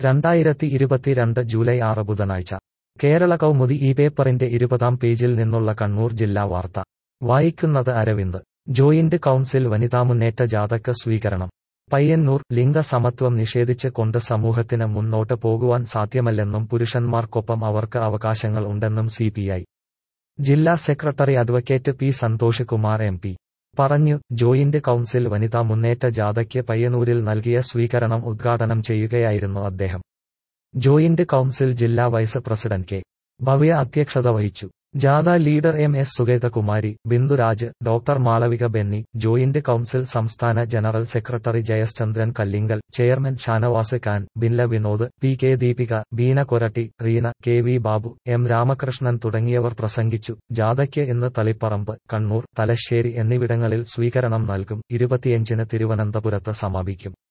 രണ്ടായിരത്തി ഇരുപത്തിരണ്ട് ജൂലൈ ആറ് ബുധനാഴ്ച കേരള കൗമുദി ഈ പേപ്പറിന്റെ ഇരുപതാം പേജിൽ നിന്നുള്ള കണ്ണൂർ ജില്ലാ വാർത്ത വായിക്കുന്നത് അരവിന്ദ് ജോയിന്റ് കൗൺസിൽ വനിതാ മുന്നേറ്റ ജാഥയ്ക്ക് സ്വീകരണം പയ്യന്നൂർ ലിംഗസമത്വം നിഷേധിച്ച് കൊണ്ട് സമൂഹത്തിന് മുന്നോട്ട് പോകുവാൻ സാധ്യമല്ലെന്നും പുരുഷന്മാർക്കൊപ്പം അവർക്ക് അവകാശങ്ങൾ ഉണ്ടെന്നും സിപിഐ ജില്ലാ secretary advocate P Santhosh Kumar M P പറഞ്ഞു ജോയിന്റ് കൗൺസിൽ വനിതാ മുന്നേറ്റ ജാഥയ്ക്ക് പയ്യന്നൂരിൽ നൽകിയ സ്വീകരണം ഉദ്ഘാടനം ചെയ്യുകയായിരുന്നു അദ്ദേഹം ജോയിന്റ് കൗൺസിൽ ജില്ലാ വൈസ് പ്രസിഡന്റ് കെ ഭവ്യ അധ്യക്ഷത വഹിച്ചു ജാഥ leader M S Sugethakumari Binduraj doctor Malavika Benny joint council സംസ്ഥാന general secretary Jayachandran Kallinkal chairman Shanavas Khan Binla Vinod P K Deepika Beena Koratty Reena K V Babu M Ramakrishnan തുടങ്ങിയവർ പ്രസംഗിച്ചു ജാഥയ്ക്ക് ഇന്ന് തളിപ്പറമ്പ് കണ്ണൂർ തലശ്ശേരി എന്നിവിടങ്ങളിൽ സ്വീകരണം നൽകും ഇരുപത്തിയഞ്ചിന് തിരുവനന്തപുരത്ത് സമാപിക്കും